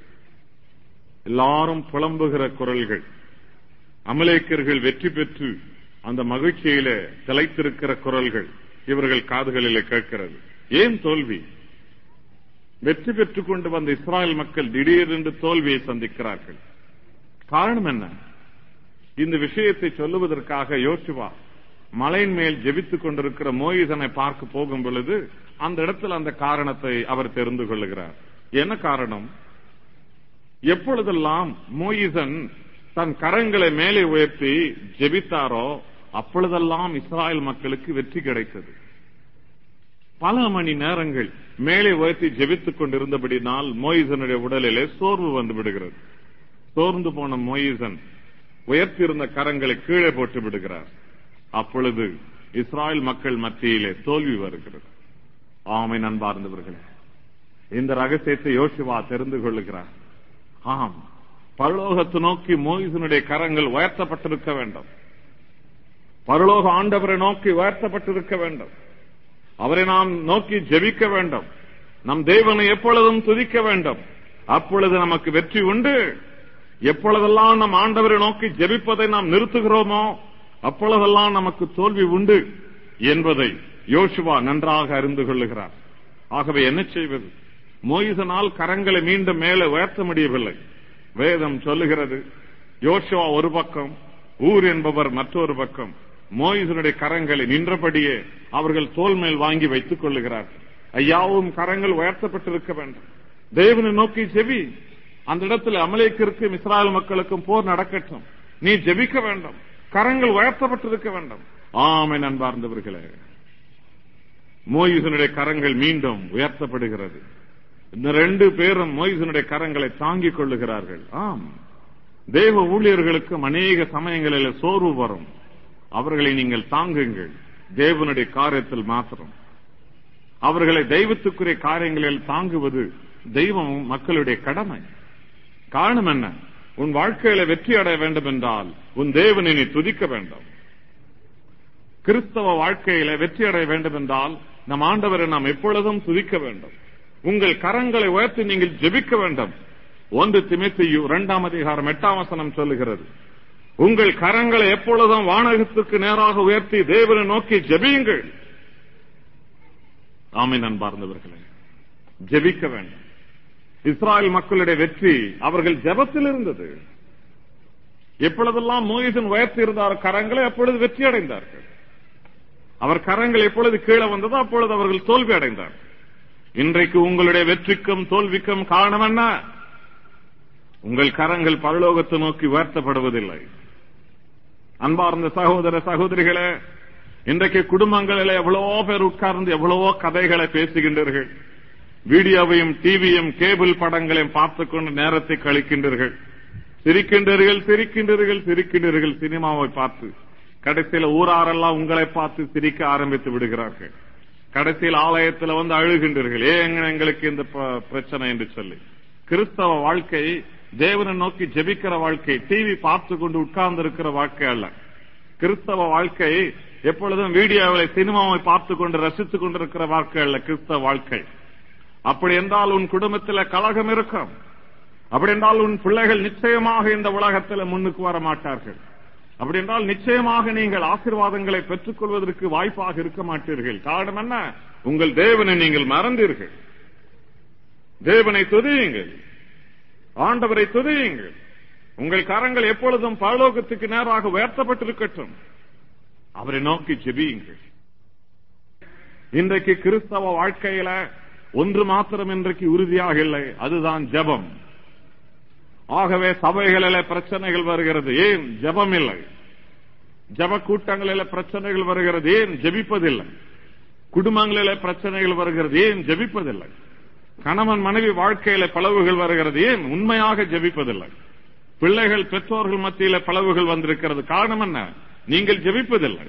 எல்லாரும் புலம்புகிற குரல்கள் அமலேக்கர்கள் வெற்றி பெற்று அந்த மகிழ்ச்சியில திளைத்திருக்கிற குரல்கள் இவர்கள் காதுகளிலே கேட்கிறது ஏன் தோல்வி வெற்றி பெற்றுக் கொண்டு வந்த இஸ்ராயல் மக்கள் திடீரென்று தோல்வியை சந்திக்கிறார்கள் காரணம் என்ன இந்த விஷயத்தை சொல்லுவதற்காக யோசுவா மலையின் மேல் ஜெபித்துக் கொண்டிருக்கிற மோயிசனை பார்க்க போகும் பொழுது அந்த இடத்தில் அந்த காரணத்தை அவர் தெரிந்து கொள்ளுகிறார் என்ன காரணம் எப்பொழுதெல்லாம் மோயிசன் தன் கரங்களை மேலே உயர்த்தி ஜெபித்தாரோ அப்பொழுதெல்லாம் இஸ்ராயல் மக்களுக்கு வெற்றி கிடைத்தது பல மணி நேரங்கள் மேலே உயர்த்தி ஜெபித்துக் கொண்டிருந்தபடினால் மோயிசனுடைய உடலிலே சோர்வு வந்து விடுகிறது சோர்ந்து போன மோயிசன் உயர்த்தியிருந்த கரங்களை கீழே போட்டு விடுகிறார் அப்பொழுது இஸ்ராயல் மக்கள் மத்தியிலே தோல்வி வருகிறது ஆமை நண்பார்ந்தவர்களே இந்த ரகசியத்தை யோசிவா தெரிந்து கொள்ளுகிறார் ஆம் பரலோகத்தை நோக்கி மோயிசனுடைய கரங்கள் உயர்த்தப்பட்டிருக்க வேண்டும் பரலோக ஆண்டவரை நோக்கி உயர்த்தப்பட்டிருக்க வேண்டும் அவரை நாம் நோக்கி ஜெபிக்க வேண்டும் நம் தேவனை எப்பொழுதும் துதிக்க வேண்டும் அப்பொழுது நமக்கு வெற்றி உண்டு எப்பொழுதெல்லாம் நம் ஆண்டவரை நோக்கி ஜெபிப்பதை நாம் நிறுத்துகிறோமோ அப்பொழுதெல்லாம் நமக்கு தோல்வி உண்டு என்பதை யோசுவா நன்றாக அறிந்து கொள்ளுகிறார் ஆகவே என்ன செய்வது மோயிசனால் கரங்களை மீண்டும் மேலே உயர்த்த முடியவில்லை வேதம் சொல்லுகிறது யோசுவா ஒரு பக்கம் ஊர் என்பவர் மற்றொரு பக்கம் மோயிசனுடைய கரங்களை நின்றபடியே அவர்கள் தோல் மேல் வாங்கி வைத்துக் கொள்ளுகிறார்கள் ஐயாவும் கரங்கள் உயர்த்தப்பட்டிருக்க வேண்டும் தேவனை நோக்கி செவி அந்த இடத்துல அமலேக்கிற்கும் இஸ்ராயல் மக்களுக்கும் போர் நடக்கட்டும் நீ ஜெபிக்க வேண்டும் கரங்கள் உயர்த்தப்பட்டிருக்க வேண்டும் ஆமை நண்பார்ந்தவர்களே மோயிசனுடைய கரங்கள் மீண்டும் உயர்த்தப்படுகிறது இந்த ரெண்டு பேரும் மோயிசனுடைய கரங்களை தாங்கிக் கொள்ளுகிறார்கள் ஆம் தேவ ஊழியர்களுக்கும் அநேக சமயங்களில் சோர்வு வரும் அவர்களை நீங்கள் தாங்குங்கள் தேவனுடைய காரியத்தில் மாத்திரம் அவர்களை தெய்வத்துக்குரிய காரியங்களில் தாங்குவது தெய்வம் மக்களுடைய கடமை காரணம் என்ன உன் வாழ்க்கையில வெற்றி அடைய வேண்டும் என்றால் உன் தேவனை நீ துதிக்க வேண்டும் கிறிஸ்தவ வாழ்க்கையில வெற்றி அடைய வேண்டும் என்றால் நம் ஆண்டவரை நாம் எப்பொழுதும் துதிக்க வேண்டும் உங்கள் கரங்களை உயர்த்தி நீங்கள் ஜெபிக்க வேண்டும் ஒன்று திமித்தையு இரண்டாம் அதிகாரம் எட்டாம் வசனம் சொல்லுகிறது உங்கள் கரங்களை எப்பொழுதும் வானகத்துக்கு நேராக உயர்த்தி தேவனை நோக்கி ஜெபியுங்கள் ஆமை நண்பார்ந்தவர்களே ஜெபிக்க வேண்டும் இஸ்ராயல் மக்களுடைய வெற்றி அவர்கள் ஜெபத்தில் இருந்தது எப்பொழுதெல்லாம் மோயிசன் உயர்த்தி இருந்தார் கரங்களை அப்பொழுது வெற்றி அடைந்தார்கள் அவர் கரங்கள் எப்பொழுது கீழே வந்ததோ அப்பொழுது அவர்கள் தோல்வி அடைந்தார்கள் இன்றைக்கு உங்களுடைய வெற்றிக்கும் தோல்விக்கும் காரணம் என்ன உங்கள் கரங்கள் பரலோகத்தை நோக்கி உயர்த்தப்படுவதில்லை அன்பார்ந்த சகோதர சகோதரிகளே இன்றைக்கு குடும்பங்களில் எவ்வளவோ பேர் உட்கார்ந்து எவ்வளவோ கதைகளை பேசுகின்றீர்கள் வீடியோவையும் டிவியும் கேபிள் படங்களையும் பார்த்துக் கொண்டு நேரத்தை கழிக்கின்றீர்கள் சிரிக்கின்றீர்கள் சிரிக்கின்றீர்கள் சிரிக்கின்றீர்கள் சினிமாவை பார்த்து கடைசியில் ஊராரெல்லாம் உங்களை பார்த்து சிரிக்க ஆரம்பித்து விடுகிறார்கள் கடைசியில் ஆலயத்தில் வந்து அழுகின்றீர்கள் ஏன் எங்களுக்கு இந்த பிரச்சனை என்று சொல்லி கிறிஸ்தவ வாழ்க்கை தேவனை நோக்கி ஜெபிக்கிற வாழ்க்கை டிவி பார்த்து கொண்டு உட்கார்ந்து இருக்கிற வாழ்க்கை அல்ல கிறிஸ்தவ வாழ்க்கை எப்பொழுதும் வீடியோவில் சினிமாவை பார்த்து கொண்டு ரசித்துக் கொண்டிருக்கிற வாழ்க்கை அல்ல கிறிஸ்தவ வாழ்க்கை அப்படி என்றால் உன் குடும்பத்தில் கலகம் இருக்கும் அப்படி என்றால் உன் பிள்ளைகள் நிச்சயமாக இந்த உலகத்தில் முன்னுக்கு வர மாட்டார்கள் அப்படி என்றால் நிச்சயமாக நீங்கள் ஆசீர்வாதங்களை பெற்றுக் கொள்வதற்கு வாய்ப்பாக இருக்க மாட்டீர்கள் காரணம் என்ன உங்கள் தேவனை நீங்கள் மறந்தீர்கள் தேவனை துதியுங்கள் ஆண்டவரை துதியுங்கள் உங்கள் கரங்கள் எப்பொழுதும் பரலோகத்துக்கு நேராக உயர்த்தப்பட்டிருக்கட்டும் அவரை நோக்கி ஜெபியுங்கள் இன்றைக்கு கிறிஸ்தவ வாழ்க்கையில ஒன்று மாத்திரம் இன்றைக்கு உறுதியாக இல்லை அதுதான் ஜெபம் ஆகவே சபைகளில பிரச்சனைகள் வருகிறது ஏன் ஜெபம் இல்லை ஜப கூட்டங்களில பிரச்சனைகள் வருகிறது ஏன் ஜெபிப்பதில்லை குடும்பங்களில பிரச்சனைகள் வருகிறது ஏன் ஜெபிப்பதில்லை கணவன் மனைவி வாழ்க்கையில பிளவுகள் வருகிறது ஏன் உண்மையாக ஜெபிப்பதில்லை பிள்ளைகள் பெற்றோர்கள் மத்தியில பிளவுகள் வந்திருக்கிறது காரணம் என்ன நீங்கள் ஜெபிப்பதில்லை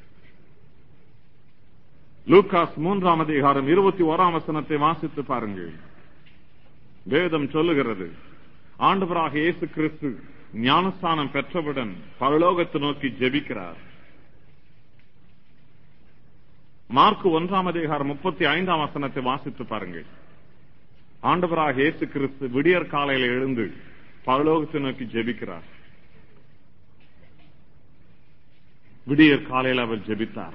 லூகாஸ் மூன்றாம் அதிகாரம் இருபத்தி ஓராம் வசனத்தை வாசித்து பாருங்கள் வேதம் சொல்லுகிறது ஆண்டவராக இயேசு கிறிஸ்து ஞானஸ்தானம் பெற்றவுடன் பரலோகத்தை நோக்கி ஜெபிக்கிறார் மார்க் ஒன்றாம் அதிகாரம் முப்பத்தி ஐந்தாம் வசனத்தை வாசித்து பாருங்கள் ஆண்டவராக இயேசு கிறிஸ்து விடியற் காலையில எழுந்து பரலோகத்தை நோக்கி ஜெபிக்கிறார் விடியற் காலையில் அவர் ஜெபித்தார்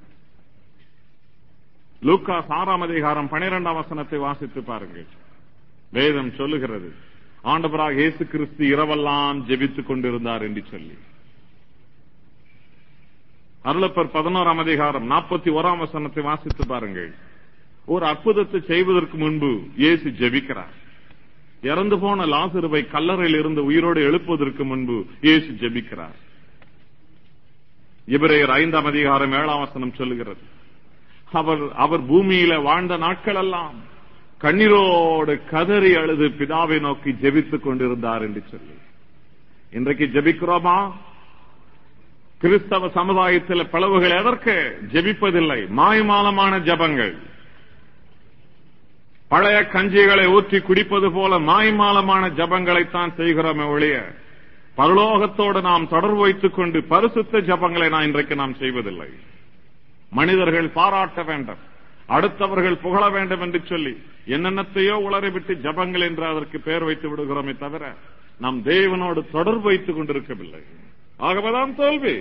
லூக்கா ஆறாம் அதிகாரம் பனிரெண்டாம் வசனத்தை வாசித்து பாருங்கள் வேதம் சொல்லுகிறது ஆண்டவராக இயேசு கிறிஸ்து இரவெல்லாம் ஜெபித்துக் கொண்டிருந்தார் என்று சொல்லி அருளப்பர் பதினோராம் அதிகாரம் நாற்பத்தி ஓராம் வசனத்தை வாசித்து பாருங்கள் ஒரு அற்புதத்தை செய்வதற்கு முன்பு இயேசு ஜெபிக்கிறார் இறந்து போன லாசருவை கல்லறையில் இருந்து உயிரோடு எழுப்புவதற்கு முன்பு இயேசு ஜெபிக்கிறார் இவரையர் ஐந்தாம் அதிகாரம் ஏழாம் வசனம் சொல்லுகிறது அவர் அவர் பூமியில வாழ்ந்த நாட்கள் எல்லாம் கண்ணீரோடு கதறி அழுது பிதாவை நோக்கி ஜெபித்துக் கொண்டிருந்தார் என்று சொல்லி இன்றைக்கு ஜெபிக்கிறோமா கிறிஸ்தவ சமுதாயத்தில் பிளவுகள் எதற்கு ஜெபிப்பதில்லை மாய்மாலமான ஜபங்கள் பழைய கஞ்சிகளை ஊற்றி குடிப்பது போல மாய்மாலமான ஜபங்களைத்தான் செய்கிறோமே ஒழிய பரலோகத்தோடு நாம் தொடர்பு வைத்துக் கொண்டு பரிசுத்த ஜபங்களை நான் இன்றைக்கு நாம் செய்வதில்லை மனிதர்கள் பாராட்ட வேண்டும் அடுத்தவர்கள் புகழ வேண்டும் என்று சொல்லி என்னென்னத்தையோ உளறிவிட்டு ஜபங்கள் என்று அதற்கு பெயர் வைத்து விடுகிறோமே தவிர நாம் தேவனோடு தொடர்பு வைத்துக் கொண்டிருக்கவில்லை ஆகவேதான் தோல்வி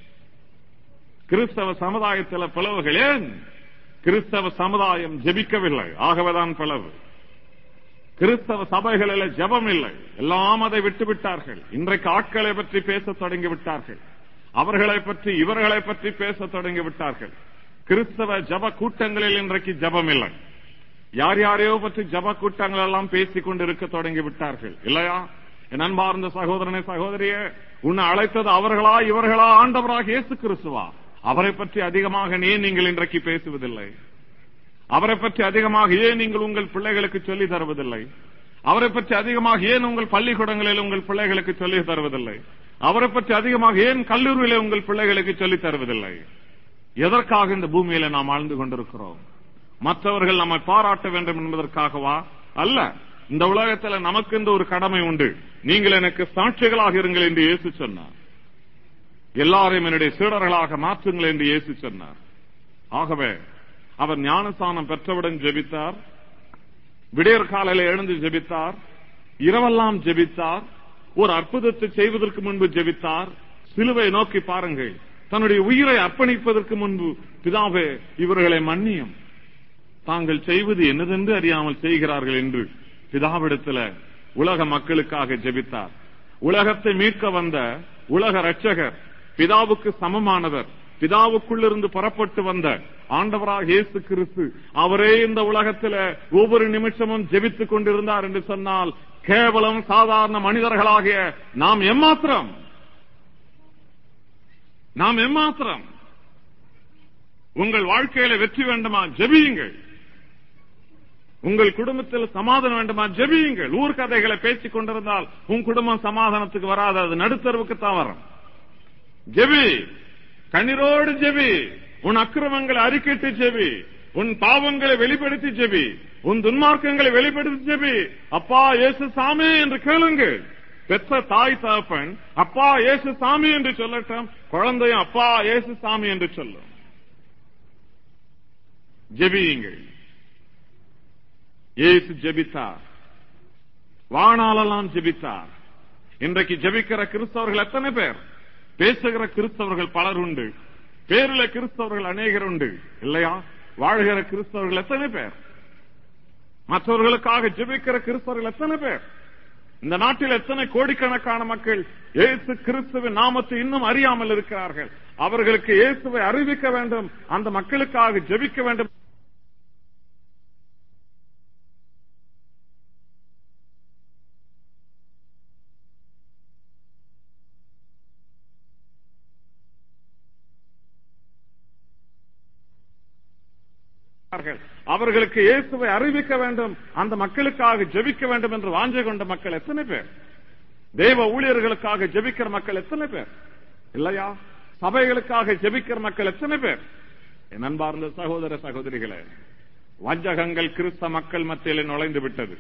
கிறிஸ்தவ சமுதாயத்தில் பிளவுகள் ஏன் கிறிஸ்தவ சமுதாயம் ஜெபிக்கவில்லை ஆகவேதான் பிளவு கிறிஸ்தவ சபைகளில் ஜபம் இல்லை எல்லாம் அதை விட்டுவிட்டார்கள் இன்றைக்கு ஆட்களை பற்றி பேசத் தொடங்கி விட்டார்கள் அவர்களை பற்றி இவர்களை பற்றி பேசத் தொடங்கி விட்டார்கள் கிறிஸ்தவ ஜப கூட்டங்களில் இன்றைக்கு ஜபம் இல்லை யார் யாரையோ பற்றி ஜப கூட்டங்கள் எல்லாம் பேசிக் கொண்டிருக்க தொடங்கி விட்டார்கள் இல்லையா என் அன்பார்ந்த சகோதரனே சகோதரியே உன்னை அழைத்தது அவர்களா இவர்களா ஆண்டவராக இயேசு கிறிஸ்துவா அவரை பற்றி அதிகமாக ஏன் நீங்கள் இன்றைக்கு பேசுவதில்லை அவரை பற்றி அதிகமாக ஏன் நீங்கள் உங்கள் பிள்ளைகளுக்கு சொல்லி தருவதில்லை அவரை பற்றி அதிகமாக ஏன் உங்கள் பள்ளிக்கூடங்களில் உங்கள் பிள்ளைகளுக்கு சொல்லி தருவதில்லை அவரை பற்றி அதிகமாக ஏன் கல்லூரியில உங்கள் பிள்ளைகளுக்கு சொல்லித் தருவதில்லை எதற்காக இந்த பூமியில நாம் ஆழ்ந்து கொண்டிருக்கிறோம் மற்றவர்கள் நம்மை பாராட்ட வேண்டும் என்பதற்காகவா அல்ல இந்த உலகத்தில் நமக்கு இந்த ஒரு கடமை உண்டு நீங்கள் எனக்கு சாட்சிகளாக இருங்கள் என்று இயேசு சொன்னார் எல்லாரையும் என்னுடைய சீடர்களாக மாற்றுங்கள் என்று இயேசு சொன்னார் ஆகவே அவர் ஞானஸ்தானம் பெற்றவுடன் ஜெபித்தார் விடியற் காலையில எழுந்து ஜெபித்தார் இரவெல்லாம் ஜெபித்தார் ஒரு அற்புதத்தை செய்வதற்கு முன்பு ஜெபித்தார் சிலுவை நோக்கி பாருங்கள் தன்னுடைய உயிரை அர்ப்பணிப்பதற்கு முன்பு பிதாவே இவர்களை மன்னியும் தாங்கள் செய்வது என்னதென்று அறியாமல் செய்கிறார்கள் என்று பிதாவிடத்துல உலக மக்களுக்காக ஜெபித்தார் உலகத்தை மீட்க வந்த உலக ரட்சகர் பிதாவுக்கு சமமானவர் பிதாவுக்குள்ளிருந்து புறப்பட்டு வந்த ஆண்டவராக இயேசு கிறிஸ்து அவரே இந்த உலகத்தில ஒவ்வொரு நிமிஷமும் ஜெபித்துக் கொண்டிருந்தார் என்று சொன்னால் கேவலம் சாதாரண மனிதர்களாகிய நாம் எம்மாத்திரம் நாம் எம்மாத்திரம் உங்கள் வாழ்க்கையில வெற்றி வேண்டுமா ஜெபியுங்கள் உங்கள் குடும்பத்தில் சமாதானம் வேண்டுமா ஜெபியுங்கள் ஊர் கதைகளை பேசிக் கொண்டிருந்தால் உன் குடும்பம் சமாதானத்துக்கு வராது அது நடுத்தருவுக்கு தான் வரும் ஜெபி கண்ணீரோடு ஜெபி உன் அக்கிரமங்களை அறிக்கிட்டு ஜெபி உன் பாவங்களை வெளிப்படுத்தி ஜெபி உன் துன்மார்க்கங்களை வெளிப்படுத்தி ஜெபி அப்பா இயேசு சாமி என்று கேளுங்கள் பெற்ற தாய் தகப்பன் அப்பா இயேசு சாமி என்று சொல்லட்டும் குழந்தையும் அப்பா இயேசு சாமி என்று சொல்லும் ஜெபியுங்கள் இயேசு ஜெபித்தார் வானாலெல்லாம் ஜெபித்தார் இன்றைக்கு ஜெபிக்கிற கிறிஸ்தவர்கள் எத்தனை பேர் பேசுகிற கிறிஸ்தவர்கள் பலர் உண்டு பேருல கிறிஸ்தவர்கள் அநேகர் உண்டு இல்லையா வாழ்கிற கிறிஸ்தவர்கள் எத்தனை பேர் மற்றவர்களுக்காக ஜெபிக்கிற கிறிஸ்தவர்கள் எத்தனை பேர் இந்த நாட்டில் எத்தனை கோடிக்கணக்கான மக்கள் இயேசு கிறிஸ்துவின் நாமத்தை இன்னும் அறியாமல் இருக்கிறார்கள் அவர்களுக்கு இயேசுவை அறிவிக்க வேண்டும் அந்த மக்களுக்காக ஜெபிக்க வேண்டும் அவர்களுக்கு இயேசுவை அறிவிக்க வேண்டும் அந்த மக்களுக்காக ஜெபிக்க வேண்டும் என்று வாஞ்சை கொண்ட மக்கள் எத்தனை பேர் தேவ ஊழியர்களுக்காக ஜெபிக்கிற மக்கள் எத்தனை பேர் இல்லையா சபைகளுக்காக ஜெபிக்கிற மக்கள் எத்தனை பேர் என் அன்பார்ந்த சகோதர சகோதரிகளே வஞ்சகங்கள் கிறிஸ்த மக்கள் மத்தியில் நுழைந்து விட்டது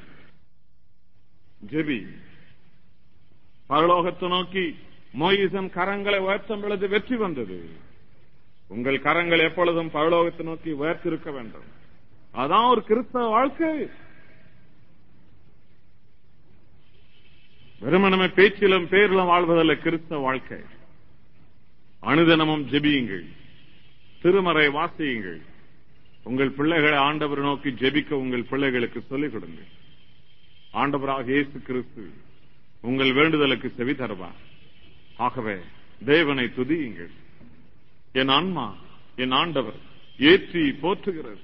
ஜெபி பரலோகத்தை நோக்கி மோயிசன் கரங்களை உயர்த்தும் பொழுது வெற்றி வந்தது உங்கள் கரங்கள் எப்பொழுதும் பரலோகத்தை நோக்கி உயர்த்திருக்க வேண்டும் அதான் ஒரு கிறிஸ்தவ வாழ்க்கை வெறுமனமே பேச்சிலும் பேரிலும் வாழ்வதல்ல கிறிஸ்தவ வாழ்க்கை அனுதினமும் ஜெபியுங்கள் திருமறை வாசியுங்கள் உங்கள் பிள்ளைகளை ஆண்டவர் நோக்கி ஜெபிக்க உங்கள் பிள்ளைகளுக்கு சொல்லிக் கொடுங்கள் ஆண்டவராக இயேசு கிறிஸ்து உங்கள் வேண்டுதலுக்கு செவி தருவார் ஆகவே தேவனை துதியுங்கள் என் ஆன்மா என் ஆண்டவர் ஏற்றி போற்றுகிறது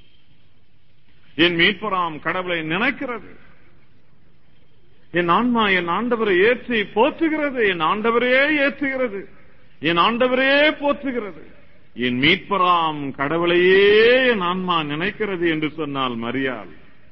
என் மீட்பராம் கடவுளை நினைக்கிறது என் ஆன்மா என் ஆண்டவரை ஏற்றி போற்றுகிறது என் ஆண்டவரே ஏற்றுகிறது என் ஆண்டவரே போற்றுகிறது என் மீட்பராம் கடவுளையே என் ஆன்மா நினைக்கிறது என்று சொன்னால் மரியாள்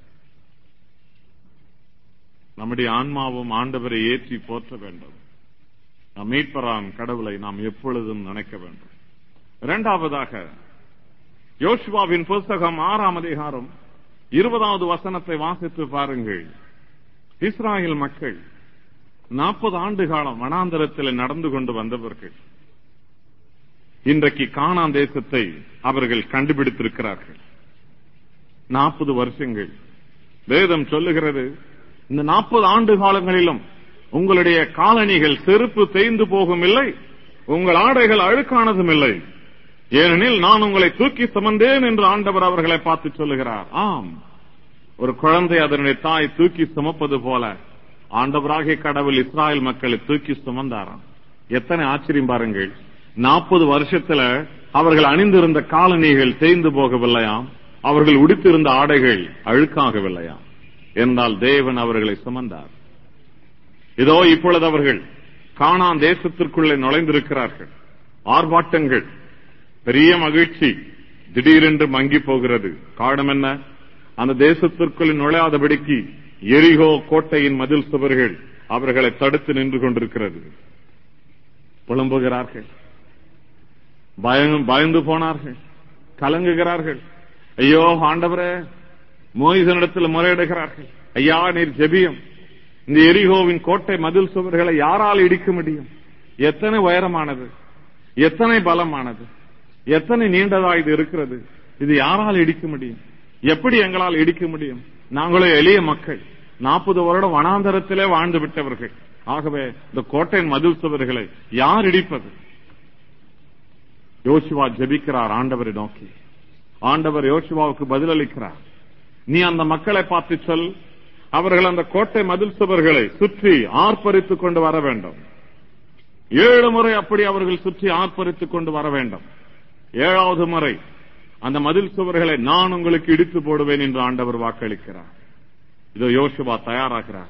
நம்முடைய ஆன்மாவும் ஆண்டவரை ஏற்றி போற்ற வேண்டும் நம் மீட்பராம் கடவுளை நாம் எப்பொழுதும் நினைக்க வேண்டும் இரண்டாவதாக யோசுவாவின் புஸ்தகம் ஆறாம் அதிகாரம் இருபதாவது வசனத்தை வாசித்து பாருங்கள் இஸ்ராயல் மக்கள் நாற்பது ஆண்டு காலம் வனாந்தரத்தில் நடந்து கொண்டு வந்தவர்கள் இன்றைக்கு காணான் தேசத்தை அவர்கள் கண்டுபிடித்திருக்கிறார்கள் நாற்பது வருஷங்கள் வேதம் சொல்லுகிறது இந்த நாற்பது ஆண்டு காலங்களிலும் உங்களுடைய காலணிகள் செருப்பு தேய்ந்து போகும் இல்லை உங்கள் ஆடைகள் அழுக்கானதும் இல்லை ஏனெனில் நான் உங்களை தூக்கி சுமந்தேன் என்று ஆண்டவர் அவர்களை பார்த்து சொல்லுகிறார் ஆம் ஒரு குழந்தை அதனுடைய தாய் தூக்கி சுமப்பது போல ஆண்டவராகிய கடவுள் இஸ்ராயல் மக்களை தூக்கி சுமந்தாராம் எத்தனை ஆச்சரியம் பாருங்கள் நாற்பது வருஷத்துல அவர்கள் அணிந்திருந்த காலணிகள் தேய்ந்து போகவில்லையாம் அவர்கள் உடுத்திருந்த ஆடைகள் அழுக்காகவில்லையாம் என்றால் தேவன் அவர்களை சுமந்தார் இதோ இப்பொழுது அவர்கள் காணான் தேசத்திற்குள்ளே நுழைந்திருக்கிறார்கள் ஆர்ப்பாட்டங்கள் பெரிய மகிழ்ச்சி திடீரென்று மங்கி போகிறது காரணம் என்ன அந்த தேசத்திற்குள் நுழையாதபடிக்கு எரிகோ கோட்டையின் மதில் சுவர்கள் அவர்களை தடுத்து நின்று கொண்டிருக்கிறது புலம்புகிறார்கள் பயந்து போனார்கள் கலங்குகிறார்கள் ஐயோ ஆண்டவரே மோயிசனிடத்தில் முறையிடுகிறார்கள் ஐயா நீர் ஜெபியம் இந்த எரிகோவின் கோட்டை மதில் சுவர்களை யாரால் இடிக்க முடியும் எத்தனை உயரமானது எத்தனை பலமானது எத்தனை நீண்டதா இது இருக்கிறது இது யாரால் இடிக்க முடியும் எப்படி எங்களால் இடிக்க முடியும் நாங்களே எளிய மக்கள் நாற்பது வருடம் வனாந்தரத்திலே வாழ்ந்து விட்டவர்கள் ஆகவே இந்த கோட்டையின் மதில் சுவர்களை யார் இடிப்பது யோசுவா ஜெபிக்கிறார் ஆண்டவரை நோக்கி ஆண்டவர் யோசுவாவுக்கு பதிலளிக்கிறார் நீ அந்த மக்களை பார்த்து சொல் அவர்கள் அந்த கோட்டை மதில் சுவர்களை சுற்றி ஆர்ப்பரித்துக் கொண்டு வர வேண்டும் ஏழு முறை அப்படி அவர்கள் சுற்றி ஆர்ப்பரித்துக் கொண்டு வர வேண்டும் ஏழாவது முறை அந்த மதில் சுவர்களை நான் உங்களுக்கு இடித்து போடுவேன் என்று ஆண்டவர் வாக்களிக்கிறார் இதோ யோசுவா தயாராகிறார்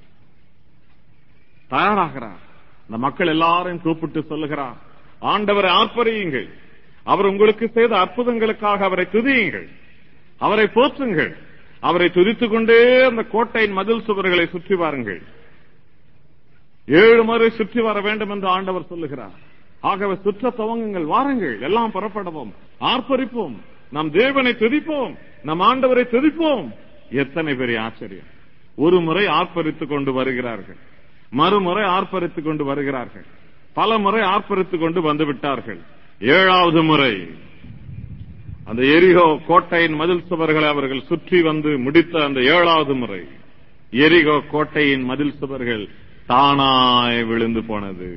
தயாராகிறார் இந்த மக்கள் எல்லாரையும் கூப்பிட்டு சொல்லுகிறார் ஆண்டவரை ஆர்ப்பரியுங்கள் அவர் உங்களுக்கு செய்த அற்புதங்களுக்காக அவரை துதியுங்கள் அவரை போற்றுங்கள் அவரை துதித்துக் கொண்டே அந்த கோட்டையின் மதில் சுவர்களை சுற்றி வாருங்கள் ஏழு முறை சுற்றி வர வேண்டும் என்று ஆண்டவர் சொல்லுகிறார் ஆகவே சுற்ற துவங்குங்கள் வாருங்கள் எல்லாம் புறப்படுவோம் ஆர்ப்பரிப்போம் நம் தேவனை துதிப்போம் நம் ஆண்டவரை துதிப்போம் எத்தனை பெரிய ஆச்சரியம் ஒரு முறை ஆர்ப்பரித்துக் கொண்டு வருகிறார்கள் மறுமுறை ஆர்ப்பரித்துக் கொண்டு வருகிறார்கள் பல முறை ஆர்ப்பரித்துக் கொண்டு வந்து விட்டார்கள் ஏழாவது முறை அந்த எரிகோ கோட்டையின் மதில் சுவர்களை அவர்கள் சுற்றி வந்து முடித்த அந்த ஏழாவது முறை எரிகோ கோட்டையின் மதில் சுவர்கள் தானாய் விழுந்து போனது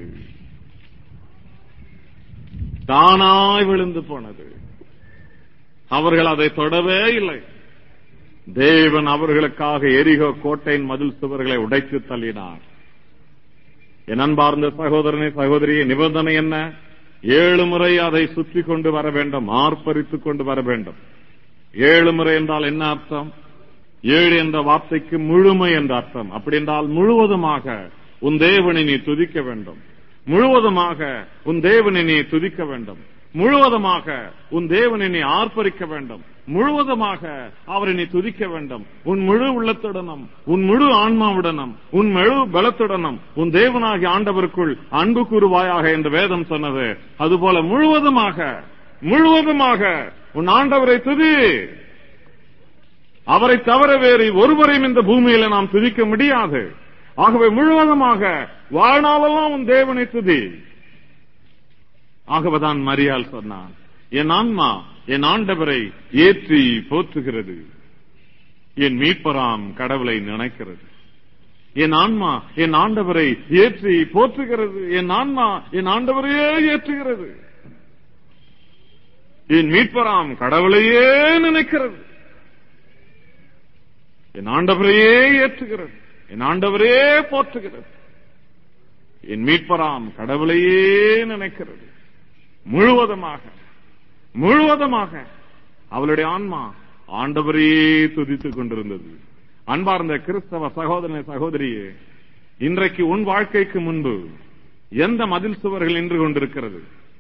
தானாய் விழுந்து போனது அவர்கள் அதை தொடவே இல்லை தேவன் அவர்களுக்காக எரிகோ கோட்டையின் மதில் சுவர்களை உடைத்து தள்ளினார் என் அன்பார்ந்த சகோதரனை சகோதரியை நிபந்தனை என்ன ஏழு முறை அதை சுற்றி கொண்டு வர வேண்டும் ஆர்ப்பரித்துக் கொண்டு வர வேண்டும் ஏழு முறை என்றால் என்ன அர்த்தம் ஏழு என்ற வார்த்தைக்கு முழுமை என்ற அர்த்தம் அப்படி என்றால் முழுவதுமாக உன் தேவனை நீ துதிக்க வேண்டும் முழுவதுமாக உன் தேவனை நீ துதிக்க வேண்டும் முழுவதுமாக உன் தேவனை நீ ஆர்ப்பரிக்க வேண்டும் முழுவதுமாக அவரை நீ துதிக்க வேண்டும் உன் முழு உள்ளத்துடனும் உன் முழு ஆன்மாவுடனும் உன் முழு பலத்துடனும் உன் தேவனாகிய ஆண்டவருக்குள் அன்பு கூறுவாயாக என்று வேதம் சொன்னது அதுபோல முழுவதுமாக முழுவதுமாக உன் ஆண்டவரை துதி அவரை தவிர வேறு ஒருவரையும் இந்த பூமியில நாம் துதிக்க முடியாது ஆகவே முழுவதுமாக வாழ்நாளெல்லாம் உன் தேவனை துதி ஆகவேதான் மரியாள் சொன்னான் என் ஆன்மா என் ஆண்டவரை ஏற்றி போற்றுகிறது என் மீட்பராம் கடவுளை நினைக்கிறது என் ஆன்மா என் ஆண்டவரை ஏற்றி போற்றுகிறது என் ஆன்மா என் ஆண்டவரையே ஏற்றுகிறது என் மீட்பராம் கடவுளையே நினைக்கிறது என் ஆண்டவரையே ஏற்றுகிறது என் ஆண்டவரே போற்றுகிறது என் மீட்பராம் கடவுளையே நினைக்கிறது முழுவதுமாக முழுவதுமாக அவளுடைய ஆன்மா ஆண்டவரையே துதித்துக் கொண்டிருந்தது அன்பார்ந்த கிறிஸ்தவ சகோதரனை சகோதரியே இன்றைக்கு உன் வாழ்க்கைக்கு முன்பு எந்த மதில் சுவர்கள் நின்று கொண்டிருக்கிறது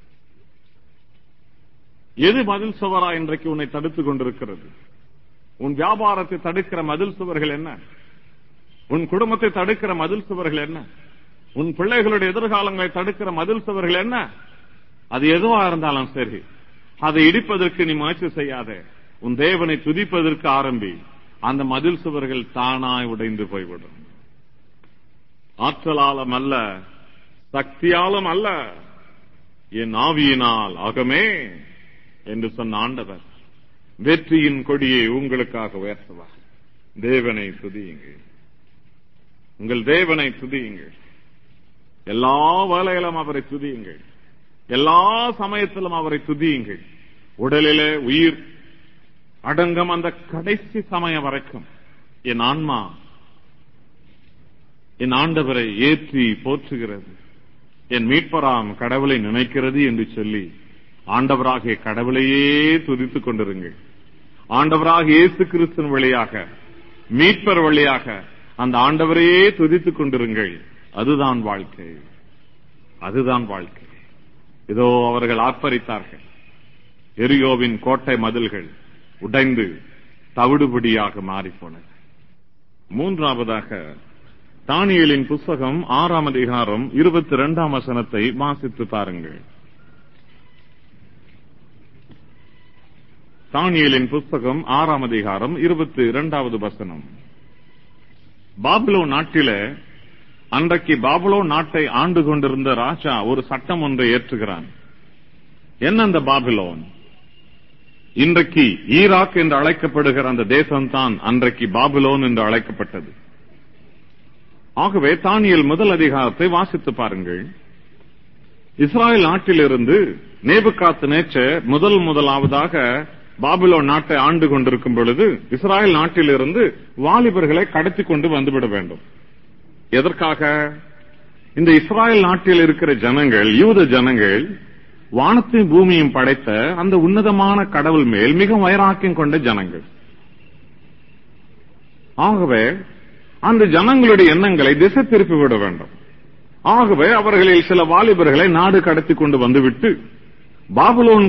எது மதில் சுவரா இன்றைக்கு உன்னை தடுத்துக் கொண்டிருக்கிறது உன் வியாபாரத்தை தடுக்கிற மதில் சுவர்கள் என்ன உன் குடும்பத்தை தடுக்கிற மதில் சுவர்கள் என்ன உன் பிள்ளைகளுடைய எதிர்காலங்களை தடுக்கிற மதில் சுவர்கள் என்ன அது எதுவா இருந்தாலும் சரி அதை இடிப்பதற்கு நீ முயற்சி செய்யாத உன் தேவனை துதிப்பதற்கு ஆரம்பி அந்த மதில் சுவர்கள் தானாய் உடைந்து போய்விடும் ஆற்றலாலும் அல்ல சக்தியாலும் அல்ல என் ஆவியினால் ஆகமே என்று சொன்ன ஆண்டவர் வெற்றியின் கொடியை உங்களுக்காக உயர்த்துவார் தேவனை துதியுங்கள் உங்கள் தேவனை துதியுங்கள் எல்லா வேலையிலும் அவரை துதியுங்கள் எல்லா சமயத்திலும் அவரை துதியுங்கள் உடலிலே உயிர் அடங்கும் அந்த கடைசி சமயம் வரைக்கும் என் ஆன்மா என் ஆண்டவரை ஏற்றி போற்றுகிறது என் மீட்பராம் கடவுளை நினைக்கிறது என்று சொல்லி ஆண்டவராகிய கடவுளையே துதித்துக் கொண்டிருங்கள் ஆண்டவராக இயேசு கிறிஸ்தன் வழியாக மீட்பர் வழியாக அந்த ஆண்டவரையே துதித்துக் கொண்டிருங்கள் அதுதான் வாழ்க்கை அதுதான் வாழ்க்கை இதோ அவர்கள் ஆர்ப்பரித்தார்கள் எரியோவின் கோட்டை மதில்கள் உடைந்து தவிடுபடியாக மாறிப்போனது மூன்றாவதாக தானியலின் புஸ்தகம் ஆறாம் அதிகாரம் இருபத்தி இரண்டாம் வசனத்தை வாசித்து பாருங்கள் தானியலின் புஸ்தகம் ஆறாம் அதிகாரம் இருபத்தி இரண்டாவது வசனம் பாபிலோ நாட்டில அன்றைக்கு பாபுலோ நாட்டை ஆண்டு கொண்டிருந்த ராஜா ஒரு சட்டம் ஒன்றை ஏற்றுகிறான் என்ன அந்த பாபிலோன் இன்றைக்கு ஈராக் என்று அழைக்கப்படுகிற அந்த தேசம்தான் அன்றைக்கு பாபிலோன் என்று அழைக்கப்பட்டது ஆகவே தானியல் முதல் அதிகாரத்தை வாசித்து பாருங்கள் இஸ்ராயல் நாட்டிலிருந்து நேபுகாத்து நேச்சர் முதல் முதலாவதாக பாபிலோ நாட்டை ஆண்டு கொண்டிருக்கும் பொழுது இஸ்ராயல் நாட்டிலிருந்து வாலிபர்களை கடத்தி கொண்டு வந்துவிட வேண்டும் எதற்காக இந்த இஸ்ராயல் நாட்டில் இருக்கிற ஜனங்கள் யூத ஜனங்கள் வானத்தையும் பூமியும் படைத்த அந்த உன்னதமான கடவுள் மேல் மிக வைராக்கியம் கொண்ட ஜனங்கள் ஆகவே அந்த ஜனங்களுடைய எண்ணங்களை திசை திருப்பி விட வேண்டும் ஆகவே அவர்களில் சில வாலிபர்களை நாடு கடத்தி கொண்டு வந்துவிட்டு பாபுலோன்